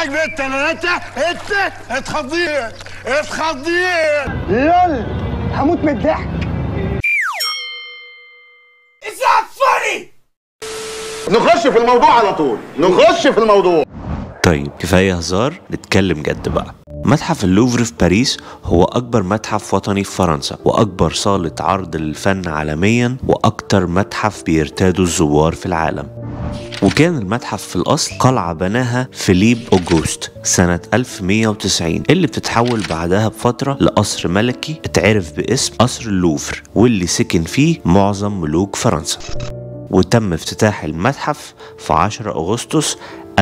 بالك بنت انا انت انت اتخضيت اتخضيت لول هموت من الضحك نخش في الموضوع على طول نخش في الموضوع طيب كفاية هزار نتكلم جد بقى متحف اللوفر في باريس هو أكبر متحف وطني في فرنسا وأكبر صالة عرض للفن عالميا وأكتر متحف بيرتاده الزوار في العالم وكان المتحف في الأصل قلعة بناها فيليب أوغوست سنة 1190 اللي بتتحول بعدها بفترة لقصر ملكي اتعرف باسم قصر اللوفر واللي سكن فيه معظم ملوك فرنسا وتم افتتاح المتحف في 10 أغسطس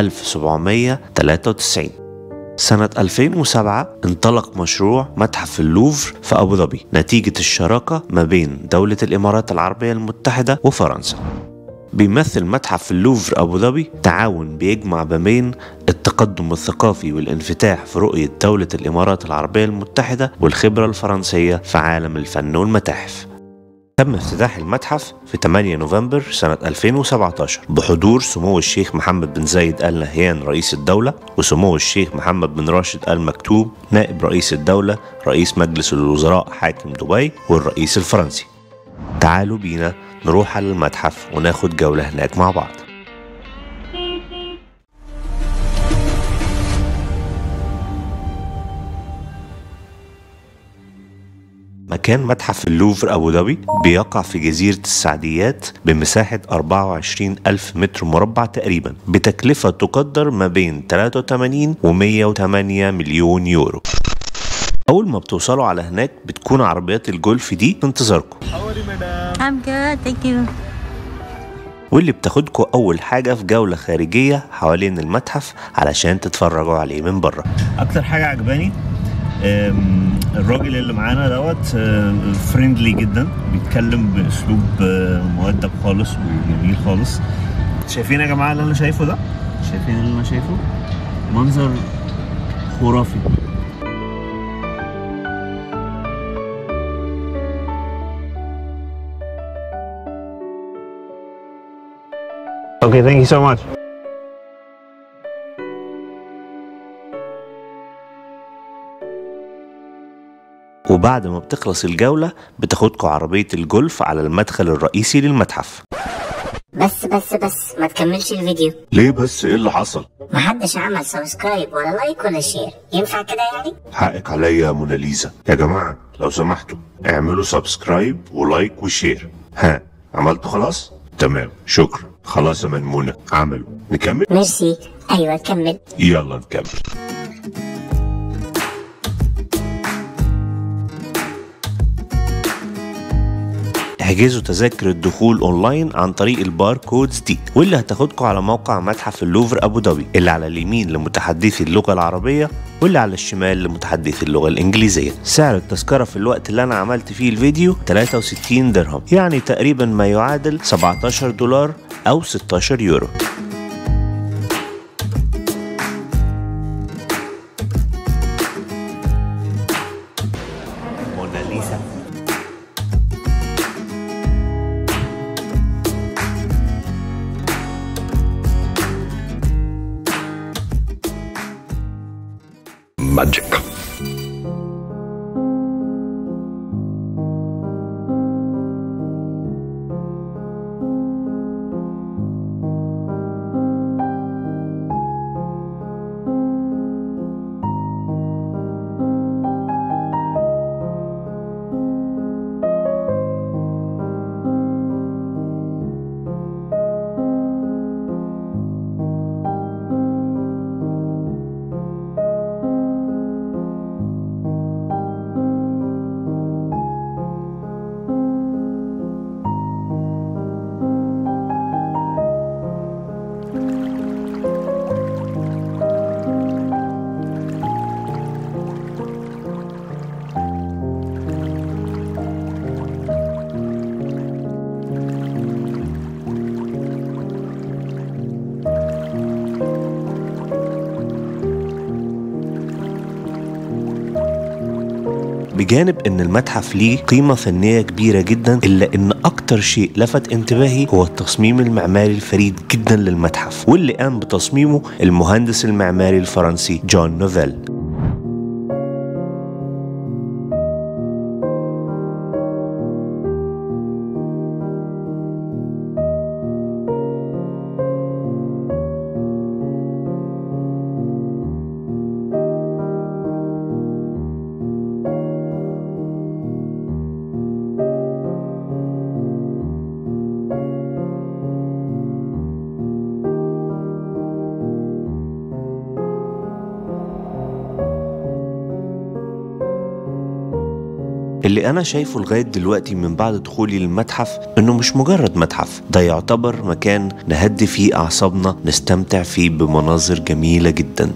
1793 سنة 2007 انطلق مشروع متحف اللوفر في أبو ظبي نتيجة الشراكة ما بين دولة الإمارات العربية المتحدة وفرنسا بيمثل متحف اللوفر أبو ظبي تعاون بيجمع ما بين التقدم الثقافي والانفتاح في رؤية دولة الإمارات العربية المتحدة والخبرة الفرنسية في عالم الفن والمتاحف تم افتتاح المتحف في 8 نوفمبر سنة 2017 بحضور سمو الشيخ محمد بن زايد آل نهيان رئيس الدولة وسمو الشيخ محمد بن راشد آل مكتوم نائب رئيس الدولة رئيس مجلس الوزراء حاكم دبي والرئيس الفرنسي تعالوا بينا نروح على المتحف وناخد جولة هناك مع بعض مكان متحف اللوفر أبو ظبي بيقع في جزيرة السعديات بمساحة 24 ألف متر مربع تقريبا بتكلفة تقدر ما بين 83 و 108 مليون يورو أول ما بتوصلوا على هناك بتكون عربيات الجولف دي في انتظاركم I'm good, thank you. واللي بتاخدكم أول حاجة في جولة خارجية حوالين المتحف علشان تتفرجوا عليه من بره أكتر حاجة عجباني أم، الراجل اللي معانا دوت فريندلي جدا بيتكلم باسلوب آه، مؤدب خالص وجميل خالص شايفين يا جماعه اللي انا شايفه ده شايفين اللي انا شايفه منظر خرافي Okay, thank you so much. وبعد ما بتخلص الجولة بتاخدكم عربية الجولف على المدخل الرئيسي للمتحف بس بس بس ما تكملش الفيديو ليه بس ايه اللي حصل محدش عمل سبسكرايب ولا لايك ولا شير ينفع كده يعني حقك عليا يا موناليزا يا جماعه لو سمحتوا اعملوا سبسكرايب ولايك وشير ها عملتوا خلاص تمام شكرا خلاص يا منمونه عملوا نكمل ميرسي ايوه كمل يلا نكمل احجزوا تذاكر الدخول اونلاين عن طريق الباركودز دي واللي هتاخدكم على موقع متحف اللوفر ابو ظبي اللي على اليمين لمتحدثي اللغه العربيه واللي على الشمال لمتحدثي اللغه الانجليزيه سعر التذكره في الوقت اللي انا عملت فيه الفيديو 63 درهم يعني تقريبا ما يعادل 17 دولار او 16 يورو موناليزا ماجيك بجانب ان المتحف ليه قيمة فنية كبيرة جدا الا ان اكتر شيء لفت انتباهي هو التصميم المعماري الفريد جدا للمتحف واللي قام بتصميمه المهندس المعماري الفرنسي جون نوفيل اللي أنا شايفه لغاية دلوقتي من بعد دخولي للمتحف إنه مش مجرد متحف ده يعتبر مكان نهدي فيه أعصابنا نستمتع فيه بمناظر جميلة جدا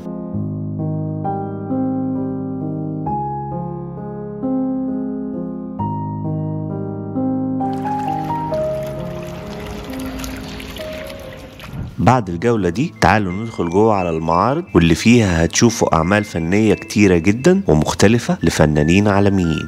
بعد الجولة دي تعالوا ندخل جوه على المعارض واللي فيها هتشوفوا أعمال فنية كتيرة جدا ومختلفة لفنانين عالميين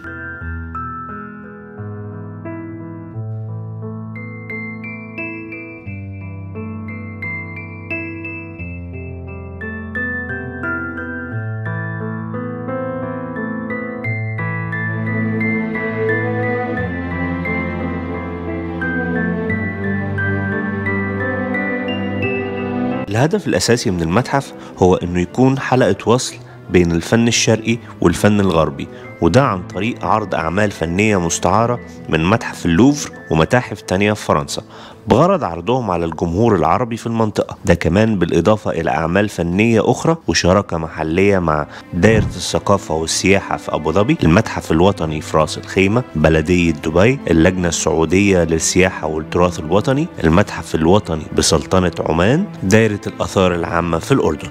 الهدف الأساسي من المتحف هو إنه يكون حلقة وصل بين الفن الشرقي والفن الغربي وده عن طريق عرض أعمال فنية مستعارة من متحف اللوفر ومتاحف تانية في فرنسا بغرض عرضهم على الجمهور العربي في المنطقة ده كمان بالإضافة إلى أعمال فنية أخرى وشراكة محلية مع دائرة الثقافة والسياحة في أبو ظبي المتحف الوطني في راس الخيمة بلدية دبي اللجنة السعودية للسياحة والتراث الوطني المتحف الوطني بسلطنة عمان دائرة الآثار العامة في الأردن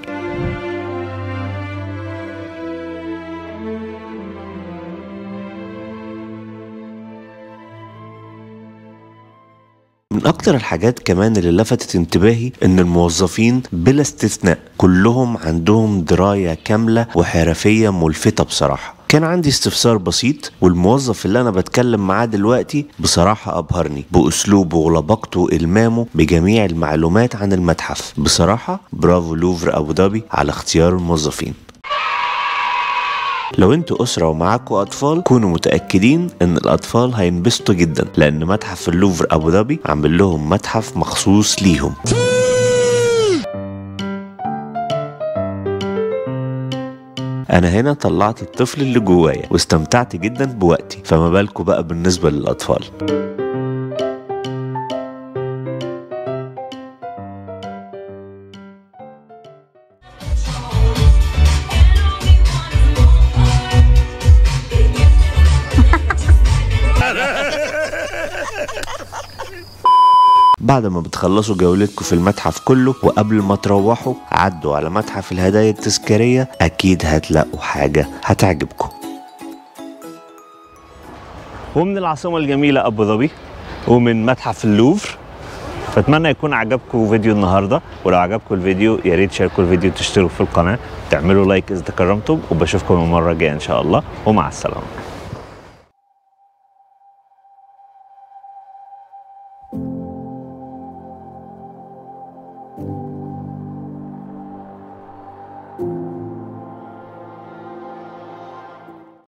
من أكتر الحاجات كمان اللي لفتت انتباهي إن الموظفين بلا استثناء كلهم عندهم دراية كاملة وحرفية ملفتة بصراحة كان عندي استفسار بسيط والموظف اللي أنا بتكلم معاه دلوقتي بصراحة أبهرني بأسلوبه ولبقته وإلمامه بجميع المعلومات عن المتحف بصراحة برافو لوفر أبو ظبي على اختيار الموظفين لو انتوا أسرة ومعاكوا أطفال كونوا متأكدين إن الأطفال هينبسطوا جدا لأن متحف اللوفر أبو ظبي عامل لهم متحف مخصوص ليهم أنا هنا طلعت الطفل اللي جوايا واستمتعت جدا بوقتي فما بالكوا بقى بالنسبة للأطفال بعد ما بتخلصوا جولتكم في المتحف كله وقبل ما تروحوا عدوا على متحف الهدايا التذكارية أكيد هتلاقوا حاجة هتعجبكم ومن العاصمة الجميلة أبو ظبي ومن متحف اللوفر فاتمنى يكون عجبكم فيديو النهارده ولو عجبكم الفيديو يا ريت تشاركوا الفيديو تشتركوا في القناه تعملوا لايك اذا تكرمتم وبشوفكم المره الجايه ان شاء الله ومع السلامه